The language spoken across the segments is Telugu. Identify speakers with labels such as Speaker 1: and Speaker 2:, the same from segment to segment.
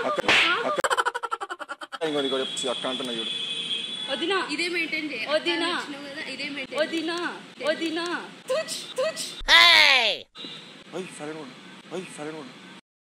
Speaker 1: అక్క అక్క ఇంకోటి ఇంకోటి చెప్పు, అక్క అంటున్నా చూడు
Speaker 2: వదినా
Speaker 3: ఇదే మెయింటైన్ చేయ
Speaker 2: వదినా.
Speaker 3: వచ్చినావు కదా ఇదే మెయింటైన్
Speaker 2: వదినా వదినా తుచ్ తుచ్
Speaker 1: అయ్యి సరే ఉండు అయ్యి సరే ఉండు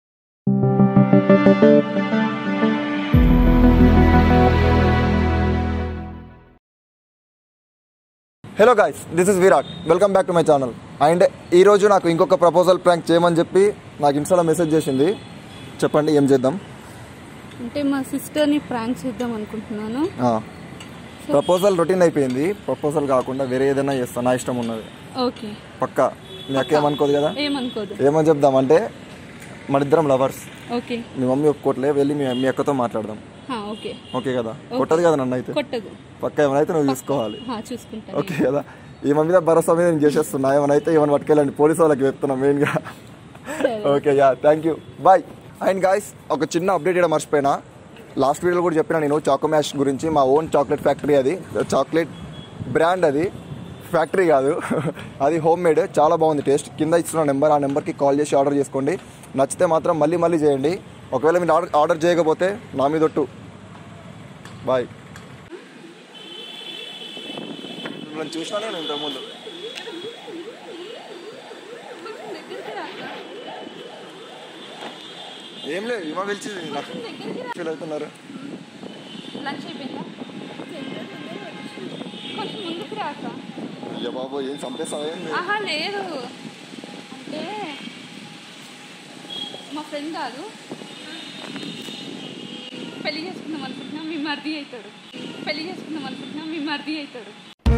Speaker 1: hello guys this is Virat welcome back to my channel and ఈరోజు నాకు ఇంకొక ప్రపోజల్ ప్రాంక్ చేయమని చెప్పి నాకు ఇన్స్టాలో మెసేజ్ చేసింది చెప్పండి ఏం చేద్దాం
Speaker 2: అంటే మా సిస్టర్ని ప్రాంక్ చేద్దాం అనుకుంటున్నాను
Speaker 1: ప్రపోజల్ రొటీన్ అయిపోయింది ప్రపోజల్ కాకుండా వేరే ఏదైనా చేస్తా నా ఇష్టం ఉన్నది
Speaker 2: ఓకే
Speaker 1: పక్కా మీ అక్క ఏమనుకోదు కదా
Speaker 2: ఏమనుకోదు
Speaker 1: ఏమని చెప్దామంటే మన ఇద్దరం లవర్స్
Speaker 2: ఓకే
Speaker 1: మీ మమ్మీ ఒప్పుకోవట్లే వెళ్ళి మీ మీ అక్కతో మాట్లాడదాం
Speaker 2: హా, ఓకే
Speaker 1: ఓకే కదా కొట్టదు కదా నన్ను అయితే
Speaker 2: కొట్టదు
Speaker 1: పక్క ఏమైనా నువ్వు చూసుకోవాలి
Speaker 2: హా, చూసుకుంటాను
Speaker 1: ఓకే కదా ఈ మీద భరోసా మీద నేను చేసేస్తున్నా ఏమైనా అయితే ఏమైనా పట్టుకెళ్ళండి పోలీసు వాళ్ళకి చెప్తున్నా మెయిన్గా okay ya thank you bye and guys ఒక చిన్న అప్డేట్ ఇక్కడ మర్చిపోయినా లాస్ట్ వీడియోలో కూడా చెప్పిన నేను చాకో మ్యాష్ గురించి మా ఓన్ చాక్లెట్ ఫ్యాక్టరీ అది చాక్లెట్ బ్రాండ్ అది ఫ్యాక్టరీ కాదు అది హోమ్ మేడ్ చాలా బాగుంది టేస్ట్ కింద ఇస్తున్న నెంబర్ ఆ నెంబర్కి కాల్ చేసి ఆర్డర్ చేసుకోండి నచ్చితే మాత్రం మళ్ళీ మళ్ళీ చేయండి ఒకవేళ మీరు ఆర్డర్ ఆర్డర్ చేయకపోతే నా మీద ఒట్టు బాయ్ మిమ్మల్ని చూసినా నేను ఇంతకుముందు ఏం లేదు ఇవా పిలిచింది నాకు ఫీల్ అవుతున్నారు
Speaker 2: లంచ్ అయిపోయిందా కొంచెం ముందుకు రాక
Speaker 1: అయ్యా బాబు ఏం చంపేస్తావు ఏంది
Speaker 2: ఆహా లేదు అంటే మా ఫ్రెండ్ కాదు పెళ్లి చేసుకుందాం అనుకుంటున్నాం మీ మర్ది అవుతాడు పెళ్లి చేసుకుందాం అనుకుంటున్నాం మీ మర్ది అవుతాడు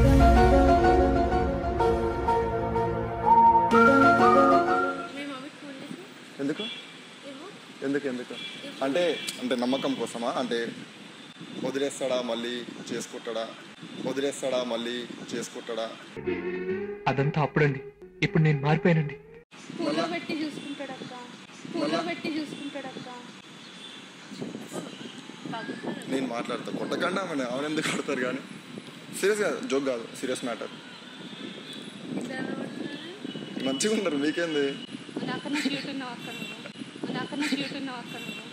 Speaker 3: మీ మమ్మీకి ఫోన్ చేసి
Speaker 1: ఎందుకు
Speaker 3: ఏమో
Speaker 1: ఎందుకు ఎందుకు అంటే అంటే నమ్మకం కోసమా అంటే వదిలేస్తాడా మళ్ళీ చేసుకుంటాడా వదిలేస్తాడా మళ్ళీ చేసుకుంటాడా
Speaker 4: అదంతా అప్పుడండి ఇప్పుడు నేను మారిపోయానండి
Speaker 2: పూలో పెట్టి చూసుకుంటాడు అక్క పూలో పెట్టి చూసుకుంటాడు అక్క
Speaker 1: నేను మాట్లాడతా కొట్టకుండా ఆమె ఆమెను ఎందుకు కొడతారు కానీ సీరియస్గా జోక్ కాదు సీరియస్ మ్యాటర్ మంచిగా ఉన్నారు మీకేంది
Speaker 2: నాకన్నా క్యూట్ ఉన్నావు అక్క నువ్వు నాకన్నా క్యూట్ ఉన్నావు అక్క నువ్వు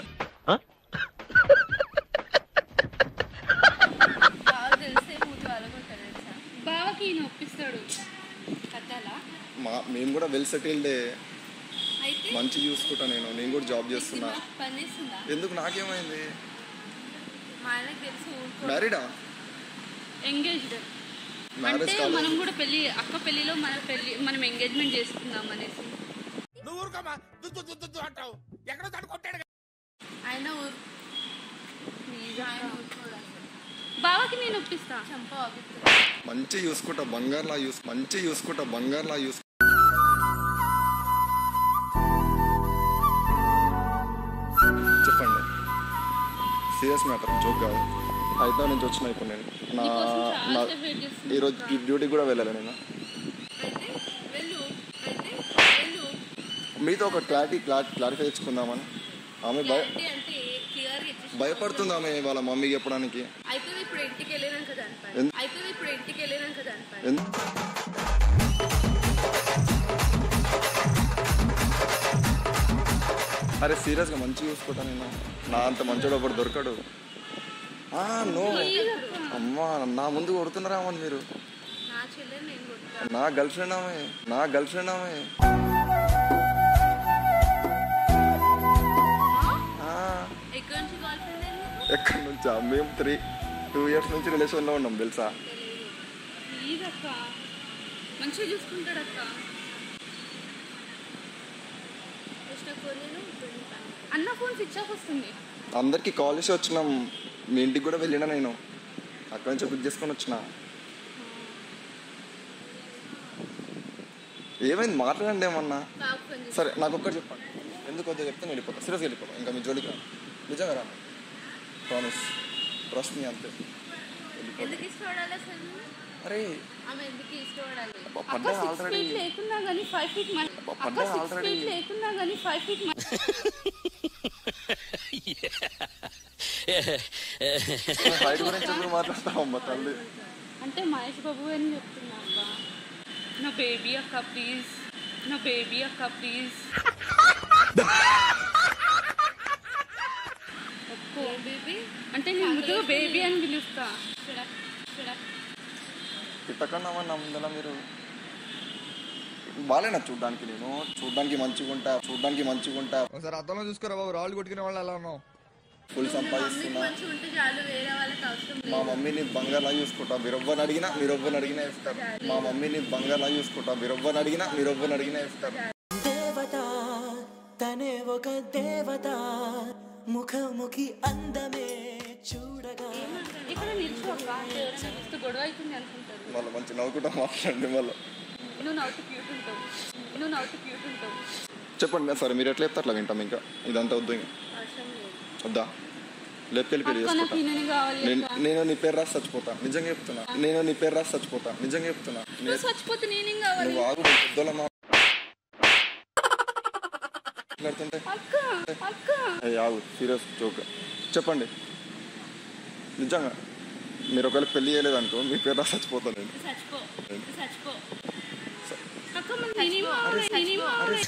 Speaker 3: బాగా తెలిసే మూతి వాళ్ళకొట్టారు తెలుసా
Speaker 2: బావకి ఈయన ఒప్పిస్తాడు కట్టాలా
Speaker 1: మా మేము కూడా వెల్ సెటిల్డే
Speaker 3: అయితే
Speaker 1: మంచి చూసుకుంటా నేను నేను కూడా జాబ్ చేస్తున్నా
Speaker 3: పని చేస్తుందా
Speaker 1: ఎందుకు నాకేమైంది
Speaker 3: మా ఆయనకు తెలిసి ఊరుకో
Speaker 1: మ్యారీడా
Speaker 2: ఎంగేజ్డ్
Speaker 1: మ్యారేజ్
Speaker 2: అంటే
Speaker 1: కాలేదు
Speaker 2: మనం కూడా పెళ్లి అక్క పెళ్లిలో మన పెళ్లి మనం ఎంగేజ్మెంట్ చేసుకుందాం అనేసి
Speaker 3: ఆయన ఊరు ఆయన ఊరుకోడు అసలు.
Speaker 2: బావకి నేను ఒప్పిస్తా
Speaker 3: చంప వాపిస్తాడు.
Speaker 1: మంచి చూసుకుంటా బంగారులా చూసు మంచి చూసుకుంటా బంగారులా చూసు చెప్పండి సీరియస్ మ్యాటర్ జోక్ కాదు హైదరాబాద్ నుంచి వచ్చిన ఇప్పుడు నేను నా
Speaker 2: నీకోసం
Speaker 1: నా
Speaker 2: చాలా వెయిట్ చేస్తున్నా
Speaker 1: ఈరోజు డ్యూటీకి కూడా వెళ్ళాలి నేను
Speaker 3: అయితే వెళ్ళు అయితే వెళ్ళు
Speaker 1: మీతో ఒక క్లారిటీ క్లారిఫై తెచ్చుకుందామని ఆమె భయ
Speaker 3: క్లారిటీ అంటే క్లియర్ ఇచ్చేసి
Speaker 1: భయపడుతుంది ఆమె వాళ్ళ మమ్మీకి చెప్పడానికి
Speaker 3: అయితే ఇప్పుడు ఇంటికి వెళ్ళినాక దాని పని
Speaker 1: ఎందు-
Speaker 3: అయితే ఇప్పుడు ఇంటికి వెళ్ళినాక దాని పని
Speaker 1: ఎందు- అరే సీరియస్గా మంచి చూసుకుంటా నేను నా అంత మంచోడు ఒకటి దొరకడు ఆ, నో అమ్మా నా ముందు కొడుతున్నారా అమ్మని మీరు
Speaker 3: నా చెల్లెని నేను కొడతాను
Speaker 1: నా గర్ల్ ఫ్రెండ్ ఆమె నా గర్ల్ ఫ్రెండ్ ఆమె ఆ,
Speaker 3: ఎక్కడి నుంచి గర్ల్ ఫ్రెండ్
Speaker 1: ఎక్కడి నుంచా మేము త్రీ టూ ఇయర్స్ నుంచి రిలేషన్లో ఉన్నాం తెలుసా
Speaker 2: ప్లీజ్ అక్క మంచిగా చూసుకుంటాడు అక్క
Speaker 3: కృష్ణ కోరిను ఇప్పుడు పని
Speaker 2: అన్న ఫోన్ స్విచ్ ఆఫ్ వస్తుంది
Speaker 1: అందరికి కాల్ చేసి వచ్చినాం మీ ఇంటికి కూడా వెళ్ళినా నేను అక్కడి నుంచి బుక్ చేసుకొని వచ్చిన ఏమైంది మాట్లాడండి ఏమన్నా
Speaker 3: బాగా ఫోన్ చేసి
Speaker 1: సరే నాకు ఒక్కటి చెప్పండి ఎందుకు వద్దో చెప్తే నేను వెళ్ళిపోతా సీరియస్గా వెళ్ళిపోతా ఇంకా మీ జోలికి రా నిజంగా రా ప్రామిస్ ట్రస్ట్ మీ అంతే వెళ్ళిపో.
Speaker 3: ఎందుకు ఇష్టపడాలి అసలు
Speaker 1: అరే
Speaker 3: ఆమె ఎందుకు ఇష్టపడాలి
Speaker 1: అబ్బా,
Speaker 2: అక్క
Speaker 1: పడ్డా
Speaker 2: సిక్స్
Speaker 1: ఆల్రెడీ
Speaker 2: ఫీట్ లేకున్నా కానీ ఫైవ్ ఫీట్
Speaker 1: అబ్బా,
Speaker 2: అక్క
Speaker 1: పడ్డా
Speaker 2: సిక్స్
Speaker 1: already.
Speaker 2: ఫీట్ లేకున్నా కానీ ఫైవ్ ఫీట్
Speaker 1: హైట్ గురించి ఎందుకు మాట్లాడతావమ్మా తల్లి
Speaker 2: అంటే మహేష్ బాబు అని చెప్తున్నా అక్క నా బేబీ అక్క ప్లీజ్ నా బేబీ అక్క ప్లీజ్
Speaker 1: పెట్టకుండా నా ముందర మీరు బాగాలేనా చూడ్డానికి నేను చూడ్డానికి మంచిగా ఉంటా చూడ్డానికి మంచిగా ఉంటా ఒకసారి అర్థంలో చూసుకోరా బాబు రాళ్ళు కొట్టుకునే వాళ్ళు ఎలా ఉన్నావు ఫుల్
Speaker 3: మమ్మీకి
Speaker 1: సంపాదిస్తున్నా
Speaker 3: మంచిగా ఉంటే చాలు వేరే వాళ్ళకి అవసరం
Speaker 1: మా
Speaker 3: లేదు
Speaker 1: మమ్మీని బంగారులా చూసుకుంటా మీరు ఎవ్వరిని అడిగినా మీరు ఎవ్వరిని అడిగినా ఇస్తారు మా మమ్మీని బంగారులా చూసుకుంటా మీరు ఎవ్వరిని అడిగినా మీరు ఎవ్వరిని అడిగినా ఇస్తారు
Speaker 5: దేవత తనే ఒక దేవత ముఖముఖి అందమే చూడగా
Speaker 2: ఇక్కడ నిల్చో అక్క ఎవరైనా చూస్తే గొడవ అవుతుంది అనుకుంటారు
Speaker 1: మళ్ళీ మంచి నవ్వుకుంటా మాట్లాడండి మళ్ళీ
Speaker 2: నువ్వు నవ్వుతూ క్యూట్ ఉంటావు నువ్వు నవ్వుతూ క్యూట్ ఉంటావు
Speaker 1: చెప్పండి సరే మీరు ఎట్లా చెప్తే అట్లా వింటాం ఇంకా ఇదంతా వద్దు ఇంకా
Speaker 3: అవసరం లేదు
Speaker 1: వద్దా లేపుకెళ్ళి పెళ్లి
Speaker 2: అక్క నాకు
Speaker 1: చేసుకుంటా
Speaker 2: ఈయనని కావాలి
Speaker 1: నేను
Speaker 2: అక్క.
Speaker 1: నేను నీ పేరు రాసి చచ్చిపోతా నిజంగా చెప్తున్నా నేను నీ పేరు రాసి చచ్చిపోతా నిజంగా చెప్తున్నా నే-
Speaker 2: నువ్వు చచ్చిపోతే నేనేం కావాలి
Speaker 1: నువ్వు ఆగు పెద్దోళ్ళ మా- మాట్లాడుతుంటే
Speaker 2: అక్క అక్క
Speaker 1: ఏ ఆగు సీరియస్ జోక్ చెప్పండి నిజంగా మీరు ఒకవేళ పెళ్లి చేయలేదనుకో మీ పేరు రాసి చచ్చిపోతా నేను
Speaker 2: చచ్చిపో చచ్చిపో అక్క మరి నేనేం కావాలి నేనేం కావాలి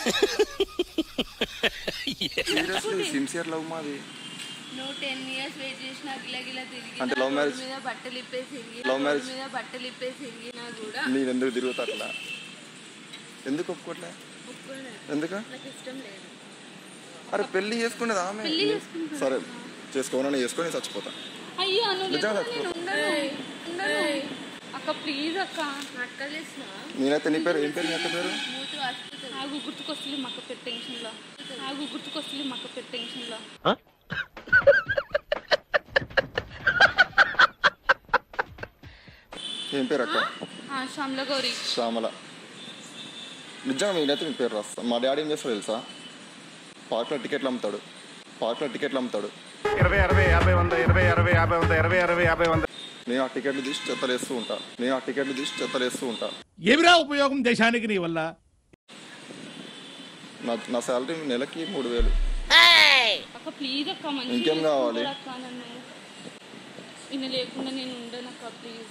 Speaker 1: సీరియస్లీ సిన్సియర్ లవ్ మాది
Speaker 3: నువ్వు టెన్ ఇయర్స్ వెయిట్ చేసినా గిలా గిలా తిరిగి
Speaker 1: అంటే love marriage?
Speaker 3: మీద బట్టలు ఇప్పేసి తిరిగి
Speaker 1: Love marriage?
Speaker 3: మీద బట్టలు ఇప్పేసి తిరిగినా కూడా
Speaker 1: నేను ఎందుకు తిరుగుతా అట్లా ఎందుకు ఒప్పుకోవట్లే
Speaker 3: ఒప్పుకోను.
Speaker 1: ఎందుకు
Speaker 3: నాకు ఇష్టం లేదు
Speaker 1: అరే పెళ్లి చేసుకునేది ఆమె
Speaker 2: పెళ్లి చేసుకుంటా.
Speaker 1: సరే చేసుకోవాలని చేసుకొని చచ్చిపోతా
Speaker 2: అయ్యో నువ్వు
Speaker 1: నిజంగా
Speaker 2: లేకపోతే నేను ఉండను ఉండను అక్క ప్లీజ్ అక్క
Speaker 3: అక్కలేసిన
Speaker 1: నేనైతే నీ పేరు ఏం పేరు నీ అక్క పేరు
Speaker 3: మూతి వాసిపోతుంది
Speaker 2: ఆగు గుర్తుకొస్తుంది మక్క పెట్టి టెన్షన్లో ఆగు గుర్తుకొస్తుంది మక్క పెట్టి టెన్షన్లో
Speaker 1: ఏం పేరు అక్క
Speaker 2: శ్యామల గౌరి
Speaker 1: శ్యామల నిజంగా నేనైతే మీ పేరు రాస్తా మా డాడీ ఏం చేస్తాడు తెలుసా పార్క్లో టికెట్లు అమ్ముతాడు పార్క్లో టికెట్లు అమ్ముతాడు
Speaker 6: ఇరవై అరవై యాభై వంద ఇరవై అరవై యాభై వంద ఇరవై అరవై యాభై వంద
Speaker 1: నేను ఆ టికెట్లు తీసి చెత్తలేస్తూ ఉంటా నేను ఆ టికెట్లు తీసి చెత్తలేస్తూ ఉంటా
Speaker 7: ఏమిరా ఉపయోగం దేశానికి నీ వల్ల
Speaker 1: నా నా శాలరీ నెలకి మూడు వేలు
Speaker 2: అక్క ప్లీజ్ అక్క మంచి
Speaker 1: ఇంకేం కావాలి?
Speaker 2: అక్క నన్ను ఈయన లేకుండా నేను ఉండను అక్క ప్లీజ్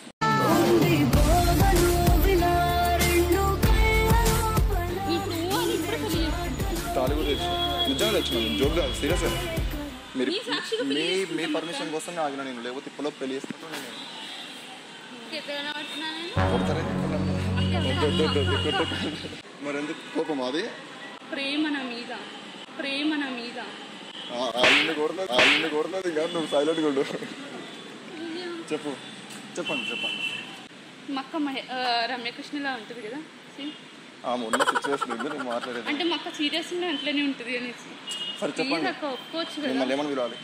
Speaker 2: ఇప్పుడు అని ఇప్పుడు పెళ్లి చేసుకుంటా.
Speaker 1: తాళి కూడా తెచ్చు నిజంగా తెచ్చిన జోక్ కాదు సీరియస్ మీరు
Speaker 2: నీ సాక్షిగా
Speaker 1: మీ
Speaker 2: పెళ్లి
Speaker 1: మీ
Speaker 2: చేసుకుంటాం
Speaker 1: పర్మిషన్ కోసం ఆగిన నేను లేకపోతే ఇప్పుడు పెళ్లి చేసుకుంటాను నేను
Speaker 3: ఎక్కడైనా పడుతున్నా నేను
Speaker 1: కొడతారే వద్దు, వద్దు, వద్దు, వద్దు, కొట్టకు. మరి ఎందుకు కోపం అది
Speaker 2: ప్రేమ నా మీద ప్రేమ నా మీద
Speaker 1: ఆయన కోరలేదు ఆయన కోరలేదు ఇంకా నువ్వు సైలెంట్ ఉండు చెప్పు చెప్పండి చెప్పండి
Speaker 2: మక్క మహే ఆ, రమ్యకృష్ణలా ఉంటుంది కదా See?
Speaker 1: ఆమె ఉన్న సిచ్యువేషన్ ఉంది నువ్వు మాట్లాడేది
Speaker 2: అంటే మక్క సీరియస్ ఉండే అట్లనే ఉంటుంది అనేసి
Speaker 1: సరే
Speaker 2: ప్లీజ్
Speaker 1: చెప్పండి
Speaker 2: అక్క ఒప్పుకోవచ్చు
Speaker 1: మిమ్మల్ని
Speaker 2: కదా
Speaker 1: ఏమని పిలవాలి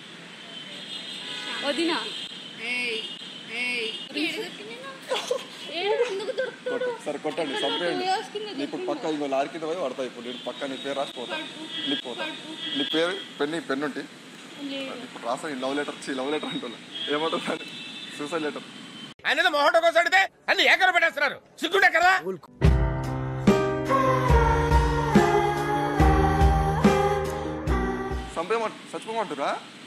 Speaker 2: వదినా
Speaker 3: ఏయ్ ఏయ్ ఏడుగురికి నేను
Speaker 2: ఏడు ఎందుకు దొరుకుతాడు
Speaker 1: కొట్టు. సరే కొట్టండి
Speaker 2: ఇక్కడ
Speaker 1: చంపేయండి
Speaker 2: two years కింద
Speaker 1: నీ ఇప్పుడు పక్క ఇంకో లారీ కింద పోయి పడతాయి ఇప్పుడు నేను పక్క నీ పేరు రాసిపోతా నీ పోతా నీ పేరు పెన్ నీ పెన్ ఉంటే
Speaker 2: లేదు
Speaker 1: ఇప్పుడు రాసా ఈ లవ్ లెటర్ లవ్ లెటర్ అంటున్నా ఏమంటుంది సూసైడ్ లెటర్
Speaker 7: ఆయన మొహట కోసం అడిగితే అన్ని ఏకర పెట్టేస్తున్నారు సిగ్గుండే కదా
Speaker 1: చంపేయమంట చచ్చిపోమంటురా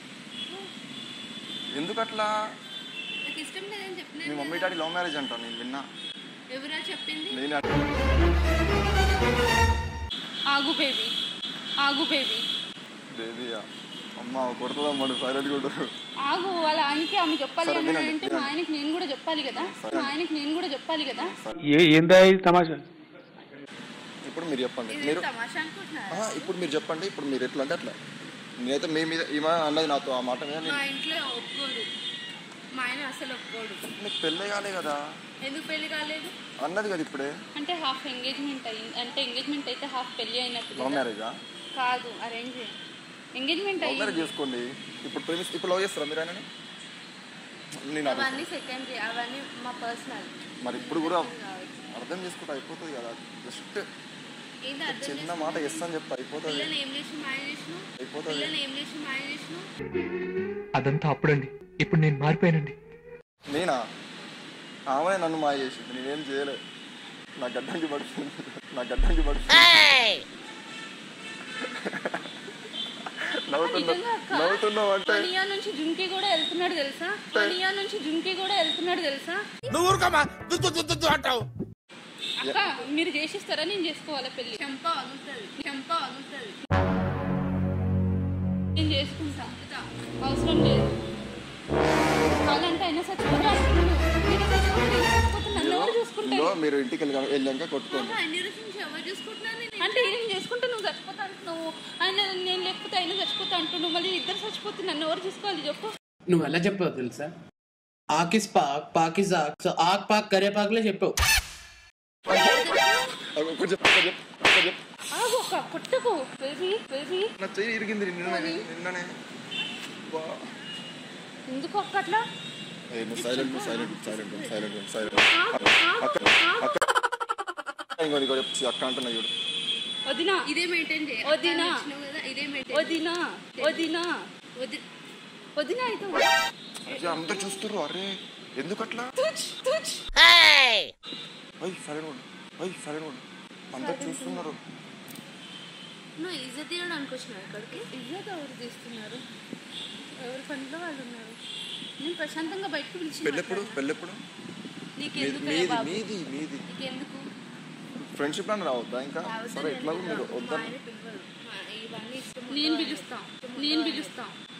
Speaker 1: ఎందుకు అట్లా
Speaker 3: నాకు ఇష్టం లేదని
Speaker 1: మీ
Speaker 3: చెప్పినాను
Speaker 1: మమ్మీ డాడీ లవ్ మ్యారేజ్ అంట నేను విన్నా
Speaker 3: ఎవరా చెప్పింది
Speaker 1: నేను
Speaker 2: ఆగు బేబీ ఆగు బేబీ
Speaker 1: బేబీయా అమ్మ కొడుతుందమ్మా సైలెంట్ కూడా
Speaker 2: ఆగు వాళ్ళ ఆయనకి ఆమె చెప్పాలి
Speaker 1: సరే,
Speaker 2: అని
Speaker 1: వినండి,
Speaker 2: అంటే మా ఆయనకి నేను కూడా చెప్పాలి కదా మా ఆయనకి నేను కూడా చెప్పాలి కదా
Speaker 7: ఏందా తమాషా
Speaker 1: ఇప్పుడు మీరు చెప్పండి
Speaker 3: ఇది
Speaker 1: మీరు
Speaker 3: తమాషా అనుకుంటున్నారా
Speaker 1: ఆహా, ఇప్పుడు మీరు చెప్పండి ఇప్పుడు మీరు ఎట్లా అంటే అట్లా నేనైతే మీ మీద ఈమె అన్నది నాతో ఆ మాట మీద
Speaker 3: మా
Speaker 1: నేను
Speaker 3: ఇంట్లో ఒప్పుకోడు మా ఆయన అసలు ఒప్పుకోడు
Speaker 1: నీకు పెళ్ళే కాలే కదా
Speaker 3: ఎందుకు పెళ్లి కాలేదు
Speaker 1: అన్నది కదా ఇప్పుడే
Speaker 2: అంటే హాఫ్ ఎంగేజ్మెంట్ అయింది అంటే ఎంగేజ్మెంట్ అయితే హాఫ్ పెళ్లి అయినట్టు
Speaker 1: లవ్
Speaker 2: కదా.
Speaker 1: మ్యారేజా
Speaker 2: కాదు అరేంజ్ ఎంగేజ్మెంట్
Speaker 1: లవ్
Speaker 2: అయ్యింది
Speaker 1: మ్యారేజ్ చేసుకోండి ఇప్పుడు ప్రేమిస్ ఇప్పుడు లవ్ చేస్తారా మీరు ఆయనని నేను అడుగుతా.
Speaker 3: అవన్నీ సెకండరీ అవన్నీ మా పర్సనల్
Speaker 1: మరి ఇప్పుడు కూడా అర్థం చేసుకుంటే అయిపోతుంది కదా జస్ట్
Speaker 3: ఏంది అర్థం
Speaker 1: చిన్న
Speaker 3: చేసుకో.
Speaker 1: మాట ఎస్ అని చెప్తే అయిపోతుంది
Speaker 3: పిల్లని ఏం చేసి మాయ చేసినావు
Speaker 1: అయిపోతుంది
Speaker 3: పిల్లని ఏం చేసి మాయ చేసినావు
Speaker 4: అదంతా అప్పుడండి ఇప్పుడు నేను మారిపోయానండి
Speaker 1: నేనా ఆమె నన్ను మాయ చేసింది నేనేం చేయలే నా గడ్డంకి పడుతుంది నా గడ్డంకి పడుతుంది నవ్వుతున్నా
Speaker 2: నిజంగా అక్క?
Speaker 1: నవ్వుతున్నావు అంటే
Speaker 2: మనియా నుంచి జుంకి కూడా వెళ్తున్నాడు తెలుసా మనియా నుంచి జుంకి కూడా వెళ్తున్నాడు తెలుసా
Speaker 7: నువ్వు ఊరుకోమా దుద్దు దుద్దు దుద్దు అంటావు
Speaker 2: అక్క మీరు చేసిస్తారా నేను చేసుకోవాలా పెళ్లి
Speaker 3: చెంప వదులుతుంది చెంప వదులుతుంది
Speaker 2: నేను చేసుకుంటా అవసరం లేదు కావాలంటే అయినా చచ్చిపోతా అంటున్నాడు. నేను చచ్చిపోతే నేను చచ్చిపోతే నన్ను
Speaker 1: ఇంకో మీరు ఇంటికి వెళ్ళి వెళ్ళాక కొట్టుకోండి
Speaker 3: అన్ని రోజుల నుంచి ఎవరు చూసుకుంటున్నాను నేను
Speaker 2: అంటే ఈయన చేసుకుంటే నువ్వు చచ్చిపోతా అంటున్నావు ఆయన నేను లేకపోతే ఆయన చచ్చిపోతా అంటున్నావు మళ్ళీ ఇద్దరు చచ్చిపోతే నన్ను ఎవరు చూసుకోవాలి చెప్పు
Speaker 8: నువ్వు ఎలా చెప్పావు తెలుసా ఆకిస్ పాక్ పాకిస్ ఆక్ సో ఆక్ పాక్ కరే పాక్లే చెప్పావు
Speaker 1: అగో, కొంచెం చెప్పు, కొంచెం చెప్పు, కొంచెం చెప్పు.
Speaker 2: ఆగు ఒక కొట్టకు బేబీ బేబీ
Speaker 1: నా చెయ్యి ఇరిగింది నిన్ననే నిన్ననే బా.
Speaker 2: ఎందుకు అక్క అట్లా
Speaker 1: ఏ, నువ్వు సైలెంట్ నువ్వు సైలెంట్ సైలెంట్ సైలెంట్ సైలెంట్ అక్క అక్క ఇంకో ఇంకో చెప్పు అక్క అంటున్నా చూడు
Speaker 2: వదినా
Speaker 3: ఇదే మెయింటైన్ చేయాలి
Speaker 2: వదినా.
Speaker 3: వచ్చినావు కదా ఇదే మెయింటైన్
Speaker 2: వదినా వదినా
Speaker 3: వది
Speaker 2: వదినా అయితే
Speaker 1: అయ్యా, అందరు చూస్తారు అరే ఎందుకు అట్లా అయ్యి సైలెంట్ ఉండు అయ్యి సైలెంట్ ఉండు అందరు చూస్తున్నారు
Speaker 3: నువ్వు ఇజ్జత్ తీయడానికి వచ్చినావు ఇక్కడికి
Speaker 2: ఇజ్జత్ ఎవరు తీస్తున్నారు ఎవరి పనిలో వాళ్ళు ఉన్నారు నేను ప్రశాంతంగా బయటకు పిలిచి
Speaker 1: పెళ్ళెప్పుడు పెళ్ళెప్పుడు
Speaker 2: నీకు
Speaker 1: మీది
Speaker 2: ఎందుకు
Speaker 1: మీది
Speaker 2: బాబు
Speaker 1: మీది మీది
Speaker 2: నీకెందుకు
Speaker 1: ఫ్రెండ్షిప్ అని రావద్దా ఇంకా సరే ఎట్లా మీరు వద్దా
Speaker 3: ఆయన పిలవరు ఆ, ఇవన్నీ ఇష్టం
Speaker 2: నేను పిలుస్తా నేను పిలుస్తా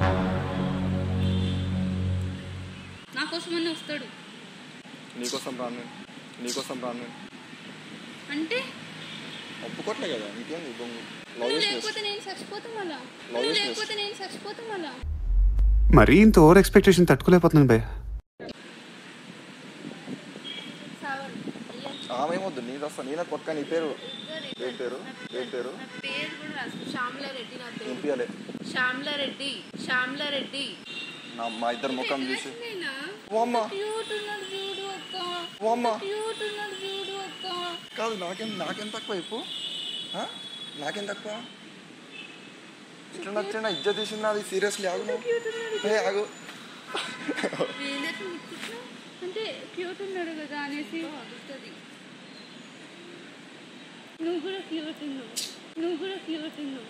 Speaker 2: నా కోసం అన్నీ వస్తాడు
Speaker 1: నీకోసం రాను నేను నీకోసం రాను నేను
Speaker 2: అంటే
Speaker 1: ఒప్పుకోట్లే కదా ఇంకేంది బొంగు
Speaker 2: నువ్వు
Speaker 1: లవ్
Speaker 2: లేకపోతే నేను చచ్చిపోతా మళ్ళా
Speaker 1: Love
Speaker 2: నువ్వు
Speaker 1: is
Speaker 2: లేకపోతే నేను చచ్చిపోతా మళ్ళా
Speaker 9: మరీ ఇంత ఓవర్ ఎక్స్పెక్టేషన్ తట్టుకోలేకపోతున్నాను భయ్య
Speaker 3: సావరు అయ్యా
Speaker 1: ఆమె వద్దు నీది వస్తా నేనే పక్క నీ పేరు ఏం పేరు ఏం పేరు
Speaker 3: నా పేరు కూడా రాసు శ్యామలారెడ్డి నా పేరు
Speaker 1: ఎంపియాలే
Speaker 3: శ్యామలారెడ్డి శ్యామలారెడ్డి
Speaker 1: నా మా ఇద్దరు ముఖం చూసి
Speaker 3: నేనా
Speaker 1: ఓ అమ్మ
Speaker 2: క్యూట్ ఉన్నాడు చూడు అక్క
Speaker 1: ఓ అమ్మ
Speaker 2: క్యూట్ ఉన్నాడు చూడు అక్క
Speaker 1: కాదు నాకేం నాకేం తక్కువ ఇప్పు ఆ? నాకేం తక్కువ ఇట్లా నచ్చిన ఇజ్జ తీసింది అది సీరియస్లీ ఆగు నువ్వు. ఏ ఆగు
Speaker 3: ఏంటంటే ముట్టుకుంటున్నావు
Speaker 2: అంటే క్యూట్ ఉన్నాడు కదా అనేసి
Speaker 3: అదుస్తుంది
Speaker 2: నువ్వు కూడా క్యూట్ ఉన్నావు నువ్వు కూడా క్యూట్ ఉన్నావు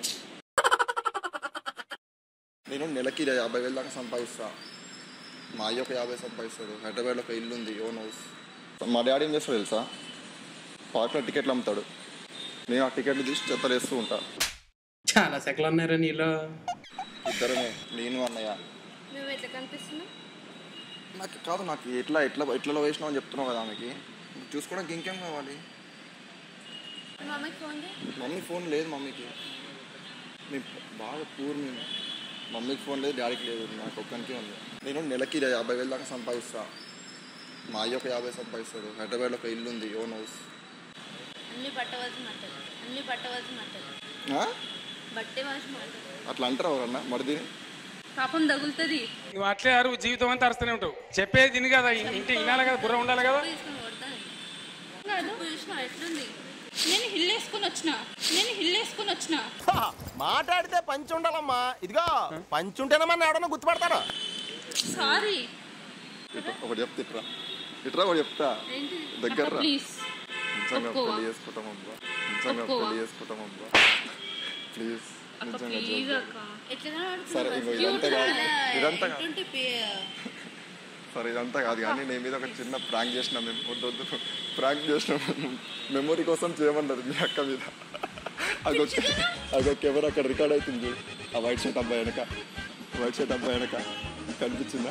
Speaker 1: నేను నెలకి యాభై వేలు దాకా సంపాదిస్తా మా అయ్య ఒక యాభై సంపాదిస్తాడు హైదరాబాద్లో ఒక ఇల్లు ఉంది ఓన్ హౌస్ మా డాడీ ఏం చేస్తాడు తెలుసా పార్క్లో టికెట్లు అమ్ముతాడు నేను ఆ టికెట్లు తీసి చెత్తలు వేస్తూ ఉంటా
Speaker 8: చాలా సెకలు ఉన్నారా నీలో
Speaker 1: ఇద్దరమే నేను అన్నయ్య
Speaker 3: మేము ఎట్లా కనిపిస్తున్నాం
Speaker 1: నాకు కాదు నాకు ఎట్లా ఎట్లా ఎట్లా వేసినావు అని చెప్తున్నావు కదా ఆమెకి చూసుకోవడానికి ఇంకేం కావాలి
Speaker 3: మా అమ్మకి ఫోన్ చేయి
Speaker 1: మమ్మీ ఫోన్ లేదు మమ్మీకి మేము బాగా పూర్ మేము మమ్మీకి ఫోన్ లేదు డాడీకి లేదు నాకు ఒక్కనికే ఉంది నేను నెలకి యాభై వేలు దాకా సంపాదిస్తా మా అయ్య ఒక యాభై సంపాదిస్తాడు హైదరాబాద్లో ఒక ఇల్లు ఉంది ఓన్ హౌస్
Speaker 3: అన్ని పట్టవలసి మాటలు అన్ని పట్టవలసి మాటలు
Speaker 1: ఆ?
Speaker 3: బట్టే వాసి మాటలు
Speaker 1: అట్లా అంటారు ఎవరన్నా మరిది
Speaker 2: పాపం తగులుతుంది
Speaker 10: నువ్వు అట్లే అరు జీవితం అంతా అరుస్తూనే ఉంటావు చెప్పేది తిని కదా ఇంటి వినాలి కదా బుర్ర ఉండాలి కదా
Speaker 3: తీసుకుని కొడతాను
Speaker 2: కాదు
Speaker 3: ఉప్పు చూసినావు ఎట్లుంది
Speaker 2: నేను హిల్ వేసుకొని వచ్చిన నేను హిల్ వేసుకొని వచ్చిన
Speaker 7: మాట్లాడితే పంచి ఉండాలమ్మా ఇదిగో పంచి ఉంటేనే మన ఎవడన్నా గుర్తుపడతాడు
Speaker 2: సారీ
Speaker 1: ఇట్రా, ఒకటి చెప్తా ఇట్రా ఇట్రా ఒకటి చెప్తా దగ్గర రా.
Speaker 2: ప్లీజ్
Speaker 1: నిజంగా
Speaker 2: ఒప్పుకోవా?
Speaker 1: పెళ్లి చేసుకుంటాం అబ్బా నిజంగా
Speaker 2: ఒప్పుకోవా?
Speaker 1: పెళ్లి చేసుకుంటాం అబ్బా ప్లీజ్
Speaker 2: అక్క
Speaker 1: నిజంగా
Speaker 2: ప్లీజ్
Speaker 1: జోక్.
Speaker 2: అక్క
Speaker 3: ఎట్లా
Speaker 1: సరే ఇంకో ఇదంతా కాదు ఇదంతా కాదు
Speaker 3: ఎటువంటి
Speaker 1: సరే ఇదంతా కాదు కానీ నేను మీద ఒక చిన్న ప్రాంక్ చేసిన మేము వద్దు వద్దు ప్రాంక్ చేసిన మెమొరీ కోసం చేయమన్నది మీ అక్క మీద అదొక అదొక కెమెరా అక్కడ రికార్డ్ అవుతుంది చూడు ఆ వైట్ షర్ట్ అబ్బాయి వెనక వైట్ షర్ట్ అబ్బాయి వెనక కనిపించిందా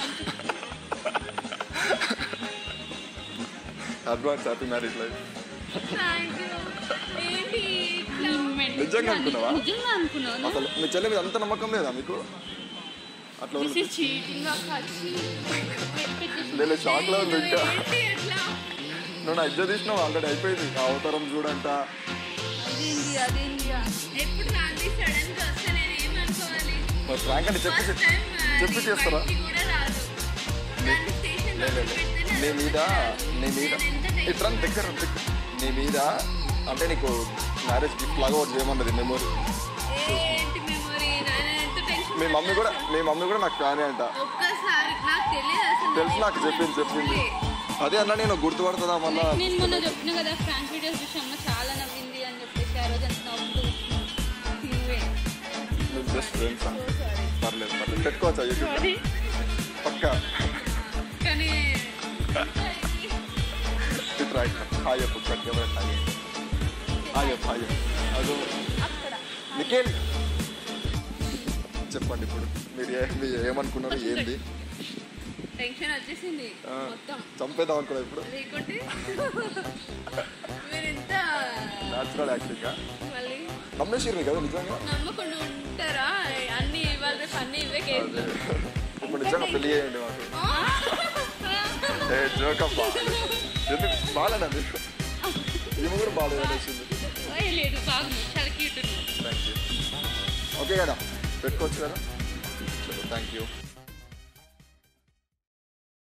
Speaker 1: అడ్వాన్స్ హ్యాపీ మ్యారేజ్ లైఫ్
Speaker 3: ఏంటి
Speaker 1: నిజంగా అనుకున్నావా?
Speaker 2: నిజంగా అనుకున్నాను
Speaker 1: అసలు మీ చెల్లి మీద అంత నమ్మకం లేదా మీకు అట్లా
Speaker 2: దిస్ ఇస్ చీటింగ్ అక్క
Speaker 1: నేను షాక్ లో ఉంది ఇంకా
Speaker 3: ఏంటి ఎట్లా
Speaker 1: నువ్వు నా ఇజ్జత్ తీసినావు ఆల్రెడీ అయిపోయింది ఆ అవతారం చూడంట
Speaker 2: అదేంటి అదేంటి
Speaker 3: ఎప్పుడు రాంది సడన్ గా వస్తే నేను ఏమనుకోవాలి
Speaker 1: మరి ప్రాంక్ అంటే చెప్పి
Speaker 3: ఫస్ట్ టైం
Speaker 1: చెప్పి చేస్తారా
Speaker 3: కూడా రాదు దాన్ని స్టేషన్ లో పెడితేనే
Speaker 1: నీ మీద నీ మీద ఇట్లా దగ్గర దగ్గర. నీ మీద అంటే నీకు మ్యారేజ్ గిఫ్ట్ లాగా ఒకటి చేయమన్నది మెమొరీ
Speaker 3: ఏంటి మెమొరీ నాన్న ఎంత టెన్షన్
Speaker 1: మీ మమ్మీ కూడా మీ మమ్మీ కూడా నాకు ఫ్యానే అంట
Speaker 3: ఒక్కసారి నాకు తెలియదు అసలు
Speaker 1: తెలుసు నాకు చెప్పింది చెప్పింది అదే అన్న నేను గుర్తుపడుతుందా మళ్ళా
Speaker 2: నేను మొన్న చెప్పిన కదా ఫ్రాంక్ వీడియోస్ చూసి అమ్మ చాలా నవ్వింది అని చెప్పేసి ఆ రోజు అంత నవ్వుతూ నువ్వే
Speaker 1: జస్ట్ ఫ్రెండ్స్ పర్లేదు పర్లేదు పెట్టుకోవచ్చా యూట్యూబ్ పక్కా
Speaker 2: కానీ
Speaker 1: ఇట్రా ఇట్రా హాయ్ చెప్పు కట్ ఎవరు హాయ్ హాయ్ చెప్పు హాయ్ చెప్పు అదో నిఖిల్ చెప్పండి ఇప్పుడు మీరు ఏ- మీరు ఏమనుకున్నారు ఏంది
Speaker 3: టెన్షన్ వచ్చేసింది మొత్తం
Speaker 1: చంపేద్దాం అనుకున్నా ఇప్పుడు
Speaker 3: లేకుంటే మీరు ఎంత
Speaker 1: న్యాచురల్ యాక్టింగ్
Speaker 3: మళ్ళీ
Speaker 1: నమ్మేసిర్రు కదా నిజంగా
Speaker 3: నమ్మకుండా ఉంటారా అన్ని ఇవాళ రేపు అన్ని ఇవే కేసు
Speaker 1: ఇప్పుడు నిజంగా పెళ్లి చేయండి మాకు ఏ జోకప్పా ఎందుకు బాగాలేనా మీకు ఈమె కూడా బాగాలేదు అనేసింది
Speaker 2: లేదు బాగుంది చాలా క్యూట్ ఉంది
Speaker 1: థ్యాంక్ యూ ఓకే కదా పెట్టుకోవచ్చు కదా థ్యాంక్ యూ